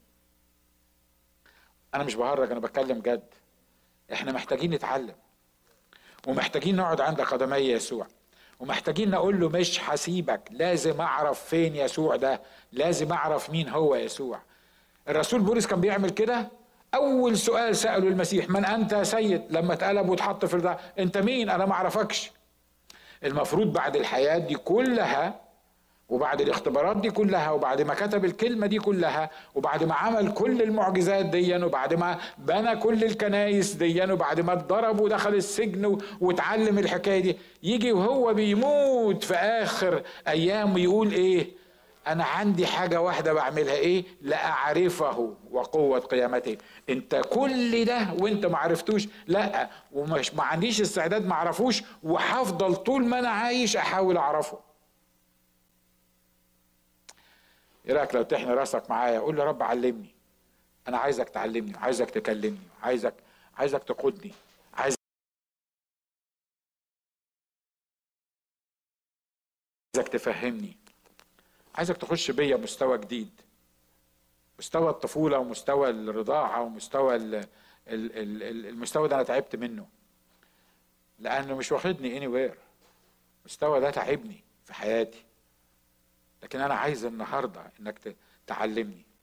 انا مش بهرج انا بتكلم جد احنا محتاجين نتعلم ومحتاجين نقعد عند قدمي يسوع ومحتاجين نقول له مش هسيبك لازم اعرف فين يسوع ده لازم اعرف مين هو يسوع الرسول بولس كان بيعمل كده اول سؤال ساله المسيح من انت يا سيد لما اتقلب واتحط في الرضا انت مين انا ما اعرفكش المفروض بعد الحياه دي كلها وبعد الاختبارات دي كلها وبعد ما كتب الكلمة دي كلها وبعد ما عمل كل المعجزات دي وبعد ما بنى كل الكنايس دي وبعد ما اتضرب ودخل السجن واتعلم الحكاية دي يجي وهو بيموت في آخر أيام يقول إيه أنا عندي حاجة واحدة بعملها إيه لأعرفه وقوة قيامته أنت كل ده وأنت ما عرفتوش لا ومش ما عنديش استعداد ما أعرفوش وهفضل طول ما أنا عايش أحاول أعرفه ايه رايك لو تحني راسك معايا قول له رب علمني انا عايزك تعلمني عايزك تكلمني عايزك عايزك تقودني عايزك تفهمني عايزك تخش بيا مستوى جديد مستوى الطفوله ومستوى الرضاعه ومستوى ال- ال- ال- ال- المستوى ده انا تعبت منه لانه مش واخدني اني وير المستوى ده تعبني في حياتي لكن انا عايز النهارده انك ت- تعلمني